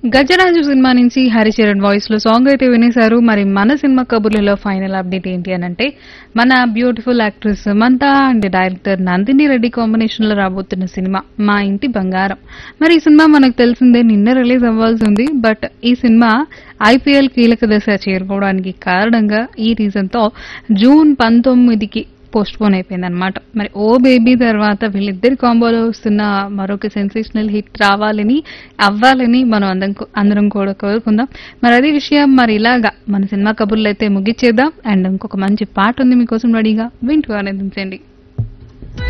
గజరాజు సినిమా నుంచి హరిచరణ్ వాయిస్ లో సాంగ్ అయితే వినేశారు మరి మన సినిమా కబుర్లలో ఫైనల్ అప్డేట్ ఏంటి అని అంటే మన బ్యూటిఫుల్ యాక్ట్రెస్ మంతా and director Nandini Reddy combination లో రాబోతున్న సినిమా మా ఇంటి బంగారం మరి ఈ సినిమా మనకు తెలిసిందే నిన్న రిలీజ్ అవ్వాల్సి ఉంది బట్ ఈ సినిమా ఐపీఎల్ కీలక దశ చేరుకోవడానికి కారణంగా ఈ రీజన్ తో జూన్ పంతొమ్మిదికి పోస్ట్ పోన్ అయిపోయింది అనమాట మరి ఓ బేబీ తర్వాత వీళ్ళిద్దరి కాంబోలో వస్తున్న మరొక సెన్సేషనల్ హిట్ రావాలని అవ్వాలని మనం అందరం అందరం కూడా కోరుకుందాం మరి అదే విషయం మరి ఇలాగా మన సినిమా కబుర్లు అయితే ముగిచ్చేద్దాం అండ్ ఇంకొక మంచి పాట ఉంది మీకోసం రెడీగా వింటూ ఆనందించండి